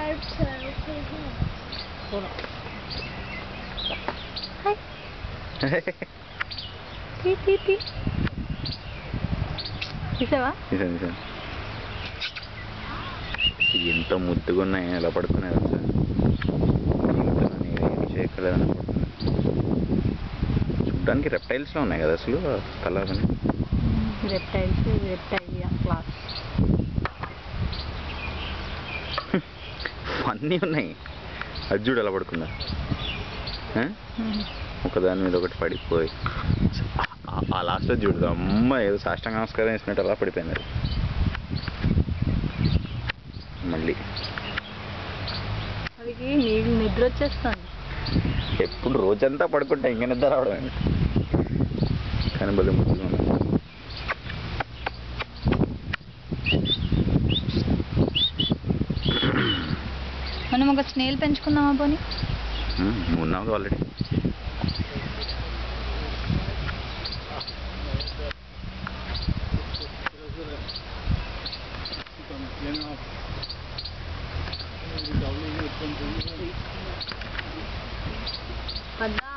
తీ తీ తీ చూసావా నిజం నిజం ఎంత ముద్దుగా ఉన్నాయి ఎలా పడుకున్నాయి అసలు జీవితంలో నేను ఏం చేయగలదని పడుకున్నాయి చూడడానికి రెప్టైల్స్లో ఉన్నాయి కదా అసలు తల అవన్నీ రెప్టైల్స్ రెప్టైలియా క్లాస్ అన్నీ ఉన్నాయి అది చూడు ఎలా పడుకుందా ఆ? ఒకదాని మీద ఒకటి పడిపోయి ఆ- ఆ లాస్ట్లో చూడదు అమ్మ ఏదో సాష్టాంగ నమస్కారం వేసినట్టు అలా పడిపోయింది అది మళ్ళీ అది నీళ్ళు నిద్ర వచ్చేస్తుంది ఎప్పుడు రోజంతా పడుకుంటా ఇంకా నిద్ర రావడం ఏమిటి కానీ భలే ముద్దుగా ఉంది. మనం ఒక స్నేల్ పెంచుకుందామా పోనీ ఉమ్, నువ్వు ఉన్నావు ఆల్రెడీ పద్దా